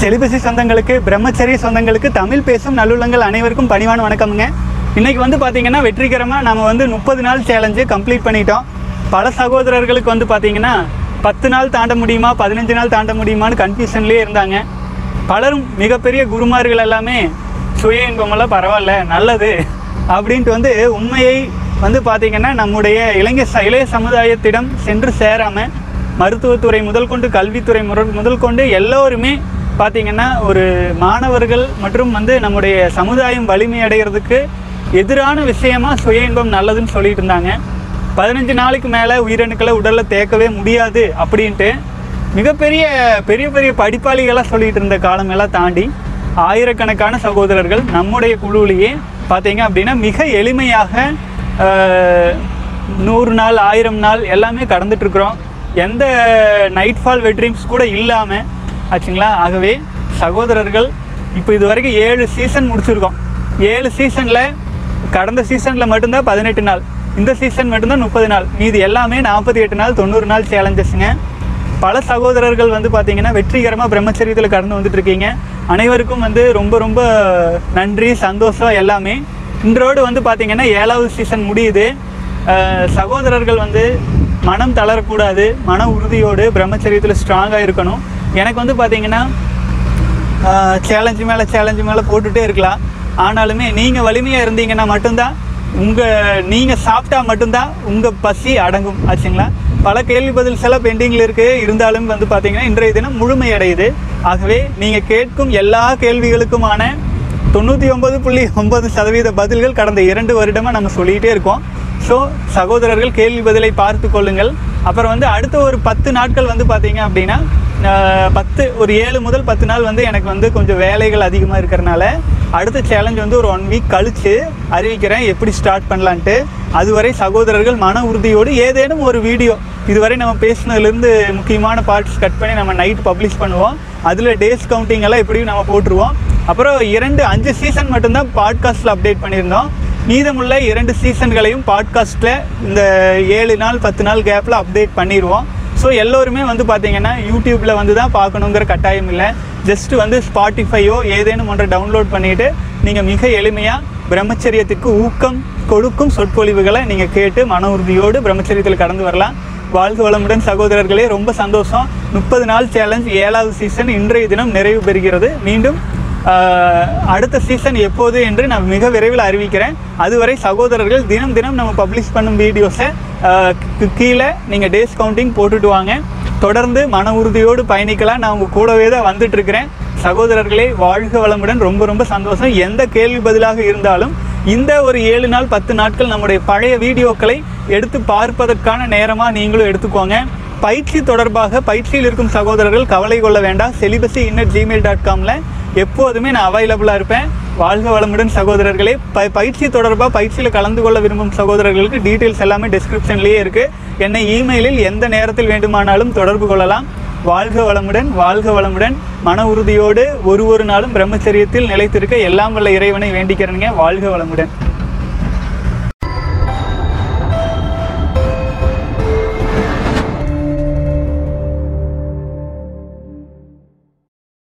செலிபசி சொந்தங்களுக்கு பிரம்மச்சரிய சொந்தங்களுக்கு தமிழ் பேசும் நல்லுள்ளங்கள் அனைவருக்கும் பணிவான வணக்கமுங்க இன்னைக்கு வந்து பார்த்தீங்கன்னா வெற்றிகரமாக நம்ம வந்து முப்பது நாள் சேலஞ்சு கம்ப்ளீட் பண்ணிட்டோம் பல சகோதரர்களுக்கு வந்து பார்த்தீங்கன்னா பத்து நாள் தாண்ட முடியுமா பதினஞ்சு நாள் தாண்ட முடியுமான்னு கன்ஃபியூஷன்லேயே இருந்தாங்க பலரும் மிகப்பெரிய குருமார்கள் எல்லாமே சுய இன்பமெல்லாம் பரவாயில்ல நல்லது அப்படின்ட்டு வந்து உண்மையை வந்து பார்த்தீங்கன்னா நம்முடைய இளைஞர் ச- இளைய சமுதாயத்திடம் சென்று சேராமல் மருத்துவத்துறை முதல் கொண்டு கல்வித்துறை முற- முதல் கொண்டு எல்லோருமே பார்த்தீங்கன்னா ஒரு மாணவர்கள் மற்றும் வந்து நம்முடைய சமுதாயம் வலிமை அடைகிறதுக்கு எதிரான விஷயமா சுய இன்பம் நல்லதுன்னு சொல்லிட்டு இருந்தாங்க பதினஞ்சு நாளைக்கு மேலே உயிரணுக்களை உடலில் தேக்கவே முடியாது அப்படின்ட்டு மிகப்பெரிய பெரிய பெரிய படிப்பாளிகளாக சொல்லிட்டு இருந்த காலமெல்லாம் தாண்டி ஆயிரக்கணக்கான சகோதரர்கள் நம்முடைய குழுவிலேயே பார்த்தீங்க அப்படின்னா மிக எளிமையாக ஆஹ், நூறு நாள் ஆயிரம் நாள் எல்லாமே கடந்துட்டு இருக்கிறோம் எந்த நைட் ஃபால் வெட்ரீம்ஸ் கூட இல்லாமல் ஆச்சுங்களா ஆகவே சகோதரர்கள் இப்போ இது வரைக்கும் ஏழு சீசன் முடிச்சிருக்கோம் ஏழு சீசனில் கடந்த சீசனில் மட்டும்தான் பதினெட்டு நாள் இந்த சீசன் மட்டும்தான் முப்பது நாள் மீதி எல்லாமே நாற்பத்தி எட்டு நாள் தொண்ணூறு நாள் சேலஞ்சஸுங்க பல சகோதரர்கள் வந்து பார்த்தீங்கன்னா வெற்றிகரமாக பிரம்மச்சரியத்தில் கடந்து வந்துட்டு இருக்கீங்க அனைவருக்கும் வந்து ரொம்ப ரொம்ப நன்றி சந்தோஷம் எல்லாமே இன்றோடு வந்து பார்த்தீங்கன்னா ஏழாவது சீசன் முடியுது அஹ் சகோதரர்கள் வந்து மனம் தளரக்கூடாது மன உறுதியோடு பிரம்மச்சரியத்தில் ஸ்ட்ராங்காக இருக்கணும் எனக்கு வந்து பார்த்தீங்கன்னா சேலஞ்சு மேலே சேலஞ்சு மேலே போட்டுகிட்டே இருக்கலாம் ஆனாலுமே நீங்கள் வலிமையாக இருந்தீங்கன்னா மட்டும்தான் உங்கள் நீங்கள் சாப்பிட்டா மட்டும்தான் உங்கள் பசி அடங்கும் ஆச்சுங்களா பல கேள்வி பதில் சில பெண்டிங்கில் இருக்குது இருந்தாலும் வந்து பார்த்தீங்கன்னா இன்றைய தினம் முழுமையடையுது ஆகவே நீங்கள் கேட்கும் எல்லா கேள்விகளுக்குமான தொண்ணூற்றி ஒன்பது புள்ளி ஒன்பது சதவீத பதில்கள் கடந்த இரண்டு வருடமாக நம்ம சொல்லிகிட்டே இருக்கோம் ஸோ சகோதரர்கள் கேள்வி பதிலை பார்த்து கொள்ளுங்கள் அப்புறம் வந்து அடுத்த ஒரு பத்து நாட்கள் வந்து பார்த்தீங்க அப்படின்னா ஆஹ், பத்து ஒரு ஏழு முதல் பத்து நாள் வந்து எனக்கு வந்து கொஞ்சம் வேலைகள் அதிகமாக இருக்கிறனால அடுத்த சேலஞ்ச் வந்து ஒரு ஒன் வீக் கழித்து அறிவிக்கிறேன் எப்படி ஸ்டார்ட் பண்ணலான்ட்டு அதுவரை சகோதரர்கள் மன உறுதியோடு ஏதேனும் ஒரு வீடியோ இதுவரை நம்ம பேசினதுலேருந்து முக்கியமான பார்ட்ஸ் கட் பண்ணி நம்ம நைட் பப்ளிஷ் பண்ணுவோம் அதில் டேஸ் கவுண்டிங் எல்லாம் எப்படியும் நம்ம போட்டுருவோம் அப்புறம் இரண்டு அஞ்சு சீசன் மட்டும்தான் பாட்காஸ்ட்டில் அப்டேட் பண்ணியிருந்தோம் மீதமுள்ள இரண்டு சீசன்களையும் பாட்காஸ்ட்டில் இந்த ஏழு நாள் பத்து நாள் கேப்பில் அப்டேட் பண்ணிடுவோம் ஸோ எல்லோருமே வந்து பார்த்தீங்கன்னா யூடியூப்பில் வந்து தான் பார்க்கணுங்கிற கட்டாயம் இல்லை ஜஸ்ட் வந்து ஸ்பாட்டிஃபையோ ஏதேனும் ஒன்றை டவுன்லோட் பண்ணிவிட்டு நீங்கள் மிக எளிமையாக பிரம்மச்சரியத்துக்கு ஊக்கம் கொடுக்கும் சொற்பொழிவுகளை நீங்கள் கேட்டு மன உறுதியோடு பிரம்மச்சரியத்தில் கடந்து வரலாம் வாழ்க வளமுடன் சகோதரர்களே ரொம்ப சந்தோஷம் முப்பது நாள் சேலஞ்ச் ஏழாவது சீசன் இன்றைய தினம் நிறைவு பெறுகிறது மீண்டும் ஆஹ், அடுத்த சீசன் எப்போது என்று நான் மிக விரைவில் அறிவிக்கிறேன் அதுவரை சகோதரர்கள் தினம் தினம் நம்ம பப்ளிஷ் பண்ணும் வீடியோஸை கீழே நீங்கள் டேஸ் கவுண்டிங் போட்டுட்டு வாங்க தொடர்ந்து மன உறுதியோடு பயணிக்கலாம் நான் உங்கள் கூடவே தான் வந்துட்டு இருக்கிறேன் சகோதரர்களே வாழ்க வளமுடன் ரொம்ப ரொம்ப சந்தோஷம் எந்த கேள்வி பதிலாக இருந்தாலும் இந்த ஒரு ஏழு நாள் பத்து நாட்கள் நம்முடைய பழைய வீடியோக்களை எடுத்து பார்ப்பதற்கான நேரமாக நீங்களும் எடுத்துக்கோங்க பயிற்சி தொடர்பாக பயிற்சியில் இருக்கும் சகோதரர்கள் கவலை கொள்ள வேண்டாம் செலிபஸி இன்னட் ஜிமெயில் டாட் காமில் எப்போதுமே நான் அவைலபிளாக இருப்பேன் வாழ்க வளமுடன் சகோதரர்களே ப பயிற்சி தொடர்பாக பயிற்சியில் கலந்து கொள்ள விரும்பும் சகோதரர்களுக்கு டீட்டெயில்ஸ் எல்லாமே டிஸ்கிரிப்ஷன்லேயே இருக்குது என்னை இமெயிலில் எந்த நேரத்தில் வேண்டுமானாலும் தொடர்பு கொள்ளலாம் வாழ்க வளமுடன் வாழ்க வளமுடன் மன உறுதியோடு ஒரு ஒரு நாளும் பிரம்மச்சரியத்தில் நிலைத்திருக்க எல்லாம் வல்ல இறைவனை வேண்டிக்கிறேங்க வாழ்க வளமுடன்